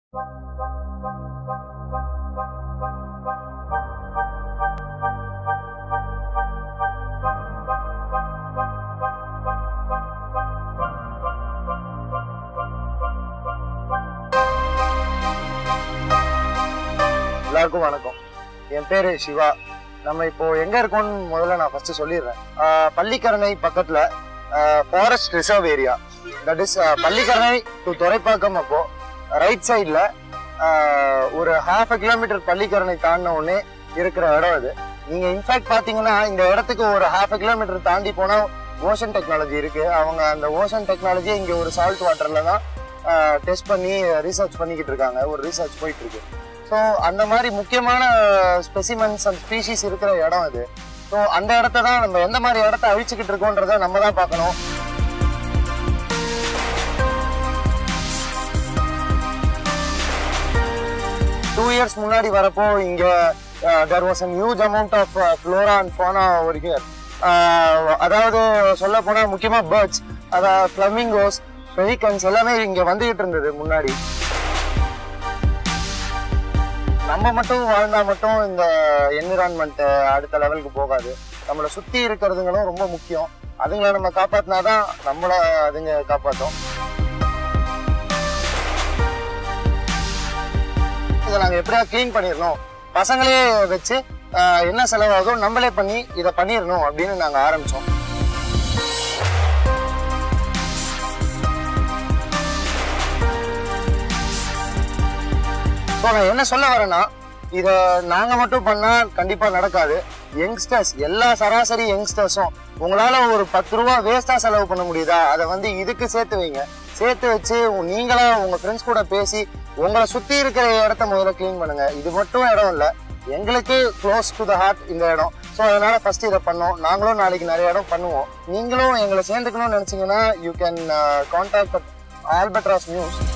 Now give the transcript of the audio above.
எல்லாருக்கும் வணக்கம் என் பேரு சிவா நம்ம இப்போ எங்க இருக்கோம்னு முதல்ல நான் ஃபர்ஸ்ட் சொல்லிடுறேன் ஆஹ் பள்ளிக்கரணை பக்கத்துல forest reserve area that is Pallikaranai to Thoraipakkam அப்போ ரைட் சைடில் ஒரு ஹாஃப் அ கிலோமீட்டர் பள்ளிக்கரணை தாண்டின உடனே இருக்கிற இடம் இது நீங்க இன்ஃபேக்ட் பாத்தீங்கன்னா இந்த இடத்துக்கு ஒரு ஹாஃப் அ கிலோமீட்டர் தாண்டி போனா ஓஷன் டெக்னாலஜி இருக்கு அவங்க அந்த ஓஷன் டெக்னாலஜியை இங்க ஒரு சால்ட் வாட்டர்ல தான் டெஸ்ட் பண்ணி ரிசர்ச் பண்ணிக்கிட்டு இருக்காங்க ஒரு ரிசர்ச் போயிட்டு இருக்கு ஸோ அந்த மாதிரி முக்கியமான ஸ்பெசிமென்ஸ் அண்ட் ஸ்பீஷிஸ் இருக்கிற இடம் இது ஸோ அந்த இடத்த தான் நம்ம எந்த மாதிரி இடத்த அழிச்சுக்கிட்டு இருக்கோன்றத நம்ம தான் பார்க்கணும் டூ இயர்ஸ் முன்னாடி வரப்போ இங்க there was an huge amount of flora and fauna ஒரு ஹியர் அதாவது சொல்ல போனா முக்கியமா பேர்ட்ஸ் அதாவது ஃப்ளமிங்கோஸ் பெரிகன்ஸ் எல்லாமே இங்க வந்துகிட்டு இருந்தது முன்னாடி நம்ம மட்டும் வாழ்ந்தா மட்டும் இந்த என்விரான்மெண்ட் அடுத்த லெவலுக்கு போகாது நம்மளை சுத்தி இருக்கிறதுங்களும் ரொம்ப முக்கியம் அதுங்களை நம்ம காப்பாத்தினாதான் நம்மள அதுங்க காப்பாற்றும் இதை நாங்க எப்படியா க்ளீன் பண்ணிடணும் பசங்களே வச்சு ஆஹ், என்ன செலவாகும் நம்மளே பண்ணி இதை பண்ணிடணும் அப்படின்னு நாங்க ஆரம்பிச்சோம் ஸோ நான் என்ன சொல்ல வரேன்னா இதை நாங்கள் மட்டும் பண்ணால் கண்டிப்பாக நடக்காது யங்ஸ்டர்ஸ் எல்லா சராசரி யங்ஸ்டர்ஸும் உங்களால் ஒரு பத்து ரூபா வேஸ்ட்டாக செலவு பண்ண முடியுதா அதை வந்து இதுக்கு சேர்த்து வைங்க சேர்த்து வச்சு உ- நீங்களா உங்கள் ஃப்ரெண்ட்ஸ் கூட பேசி உங்களை சுற்றி இருக்கிற இடத்த முதல்ல க்ளீன் பண்ணுங்க இது மட்டும் இடம் இல்லை எங்களுக்கு க்ளோஸ் டு த ஹார்ட் இந்த இடம் ஸோ அதனால ஃபர்ஸ்ட் இதை பண்ணோம் நாங்களும் நாளைக்கு நிறைய இடம் பண்ணுவோம் நீங்களும் எங்களை சேர்ந்துக்கணும்னு நினச்சிங்கன்னா you can contact Albatross news